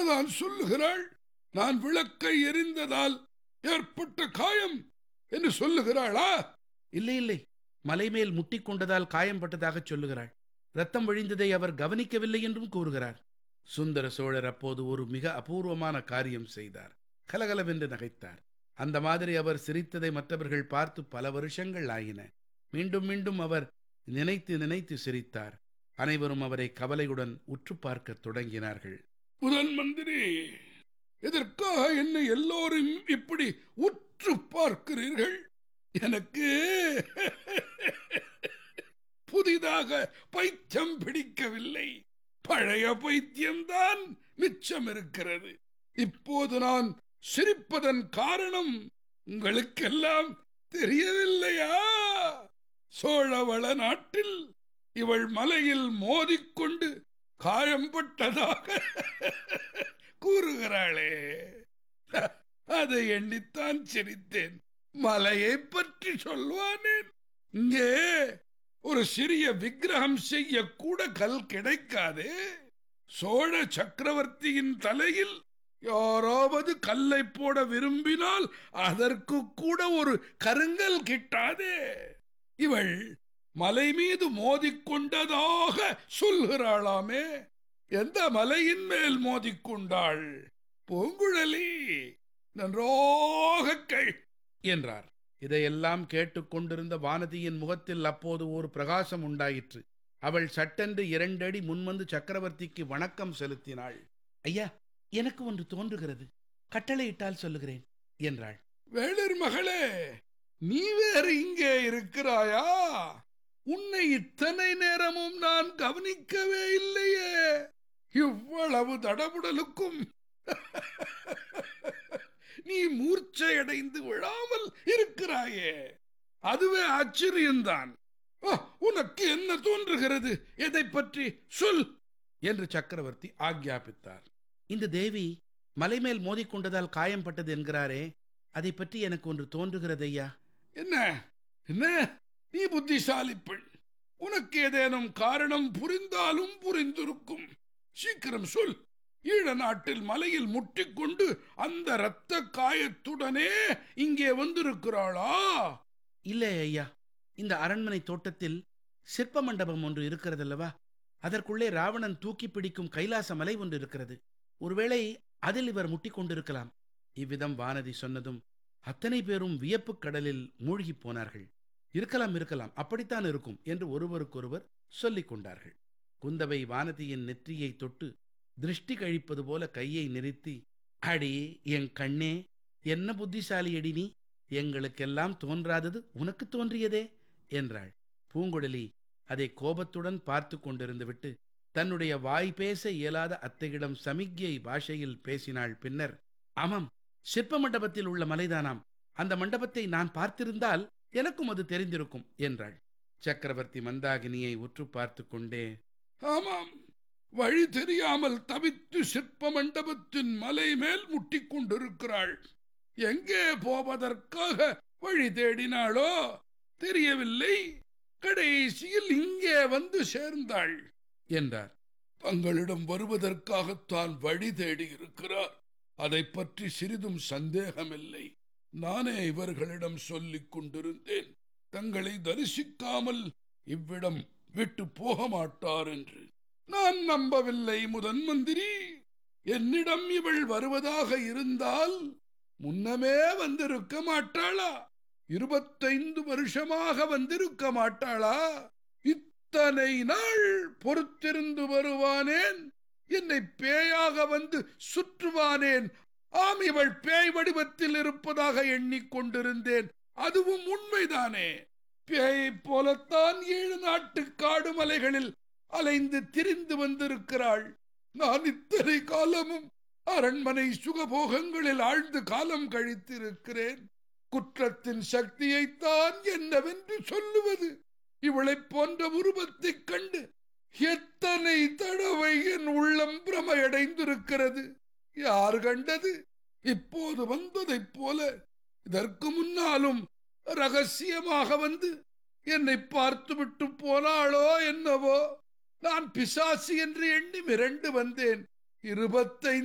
என்னதான் சொல்லுகிறாள் நான் விளக்கை எரிந்ததால் ஏற்பட்ட காயம் என்று சொல்லுகிறாளா இல்லை இல்லை மலைமேல் முட்டிக் கொண்டதால் காயம்பட்டதாகச் சொல்லுகிறாள் ரத்தம் வழிந்ததை அவர் கவனிக்கவில்லை என்றும் கூறுகிறார் சுந்தர சோழர் அப்போது ஒரு மிக அபூர்வமான காரியம் செய்தார் கலகலவென்று நகைத்தார் அந்த மாதிரி அவர் சிரித்ததை மற்றவர்கள் பார்த்து பல வருஷங்கள் ஆயின மீண்டும் மீண்டும் அவர் நினைத்து நினைத்து சிரித்தார் அனைவரும் அவரை கவலையுடன் உற்று பார்க்கத் தொடங்கினார்கள் முதன் மந்திரி எதற்காக என்னை எல்லோரும் இப்படி உற்று பார்க்கிறீர்கள் எனக்கு புதிதாக பைத்தியம் பிடிக்கவில்லை பழைய பைத்தியம்தான் மிச்சம் இருக்கிறது இப்போது நான் சிரிப்பதன் காரணம் உங்களுக்கெல்லாம் தெரியவில்லையா சோழவள நாட்டில் இவள் மலையில் மோதிக்கொண்டு காயம்பட்டதாக கூறுகிறாளே அதை எண்ணித்தான் சிரித்தேன் மலையை பற்றி சொல்வானேன் இங்கே ஒரு சிறிய விக்கிரகம் செய்ய கூட கல் கிடைக்காதே சோழ சக்கரவர்த்தியின் தலையில் யாராவது கல்லை போட விரும்பினால் அதற்கு கூட ஒரு கருங்கல் கிட்டாதே இவள் மலை மீது மோதிக்கொண்டதாக சொல்கிறாளாமே எந்த மலையின் மேல் மோதிக்கொண்டாள் பூங்குழலி நன்றாக கை என்றார் இதையெல்லாம் கேட்டுக்கொண்டிருந்த வானதியின் முகத்தில் அப்போது ஒரு பிரகாசம் உண்டாயிற்று அவள் சட்டென்று இரண்டடி முன்வந்து சக்கரவர்த்திக்கு வணக்கம் செலுத்தினாள் ஐயா எனக்கு ஒன்று தோன்றுகிறது கட்டளையிட்டால் சொல்லுகிறேன் என்றாள் வேளிர் மகளே நீ வேறு இங்கே இருக்கிறாயா உன்னை இத்தனை நேரமும் நான் கவனிக்கவே இல்லையே இவ்வளவு தடபுடலுக்கும் நீ மூர்ச்சையடைந்து விழாமல் இருக்கிறாயே அதுவே ஆச்சரியம்தான் ஆ, உனக்கு என்ன தோன்றுகிறது எதை பற்றி சொல் என்று சக்கரவர்த்தி ஆக்ஞாபித்தார் இந்த தேவி மலைமேல் மோதிக்கொண்டதால் காயம்பட்டது என்கிறாரே அதை பற்றி எனக்கு ஒன்று தோன்றுகிறது ஐயா என்ன என்ன நீ புத்திசாலி பெண் உனக்கு ஏதேனும் காரணம் புரிந்தாலும் புரிந்திருக்கும் சீக்கிரம் சொல் ஈழ நாட்டில் மலையில் முட்டிக்கொண்டு அந்த இரத்த காயத்துடனே இங்கே வந்திருக்கிறாளா இல்லை ஐயா இந்த அரண்மனை தோட்டத்தில் சிற்ப மண்டபம் ஒன்று இருக்கிறதல்லவா அதற்குள்ளே ராவணன் தூக்கி பிடிக்கும் கைலாச மலை ஒன்று இருக்கிறது ஒருவேளை அதில் இவர் முட்டிக் கொண்டிருக்கலாம் இவ்விதம் வானதி சொன்னதும் அத்தனை பேரும் வியப்புக் கடலில் மூழ்கிப் போனார்கள் இருக்கலாம் இருக்கலாம் அப்படித்தான் இருக்கும் என்று ஒருவருக்கொருவர் சொல்லிக் கொண்டார்கள் குந்தவை வானதியின் நெற்றியை தொட்டு திருஷ்டி கழிப்பது போல கையை நிறுத்தி அடி என் கண்ணே என்ன புத்திசாலியடி நீ எங்களுக்கெல்லாம் தோன்றாதது உனக்கு தோன்றியதே என்றாள் பூங்குழலி அதை கோபத்துடன் பார்த்து கொண்டிருந்து விட்டு தன்னுடைய வாய் பேச இயலாத அத்தையிடம் சமிக்ஞை பாஷையில் பேசினாள் பின்னர் ஆமாம் சிற்ப மண்டபத்தில் உள்ள மலைதானாம் அந்த மண்டபத்தை நான் பார்த்திருந்தால் எனக்கும் அது தெரிந்திருக்கும் என்றாள் சக்கரவர்த்தி மந்தாகினியை உற்று பார்த்து கொண்டே ஆமாம் வழி தெரியாமல் தவித்து சிற்ப மண்டபத்தின் மலை மேல் முட்டிக் கொண்டிருக்கிறாள் எங்கே போவதற்காக வழி தேடினாளோ தெரியவில்லை கடைசியில் இங்கே வந்து சேர்ந்தாள் என்றார் தங்களிடம் வருவதற்காகத்தான் வழி தேடி இருக்கிறார் அதை பற்றி சிறிதும் சந்தேகமில்லை நானே இவர்களிடம் சொல்லிக் கொண்டிருந்தேன் தங்களை தரிசிக்காமல் இவ்விடம் விட்டு போக மாட்டார் என்று நான் நம்பவில்லை முதன் மந்திரி என்னிடம் இவள் வருவதாக இருந்தால் முன்னமே வந்திருக்க மாட்டாளா இருபத்தைந்து வருஷமாக வந்திருக்க மாட்டாளா இத்தனை நாள் பொறுத்திருந்து வருவானேன் என்னை பேயாக வந்து சுற்றுவானேன் ஆம் இவள் பேய் வடிவத்தில் இருப்பதாக எண்ணிக்கொண்டிருந்தேன் அதுவும் உண்மைதானே பேயைப் போலத்தான் ஏழு நாட்டு காடு மலைகளில் அலைந்து திரிந்து வந்திருக்கிறாள் நான் இத்தனை காலமும் அரண்மனை சுகபோகங்களில் ஆழ்ந்து காலம் கழித்திருக்கிறேன் குற்றத்தின் சக்தியைத்தான் என்னவென்று சொல்லுவது இவளைப் போன்ற உருவத்தைக் கண்டு எத்தனை தடவை என் உள்ளம் பிரமையடைந்திருக்கிறது யார் கண்டது இப்போது வந்ததைப் போல இதற்கு முன்னாலும் ரகசியமாக வந்து என்னை பார்த்துவிட்டு போனாளோ என்னவோ நான் பிசாசு என்று எண்ணி மிரண்டு வந்தேன் இருபத்தைந்து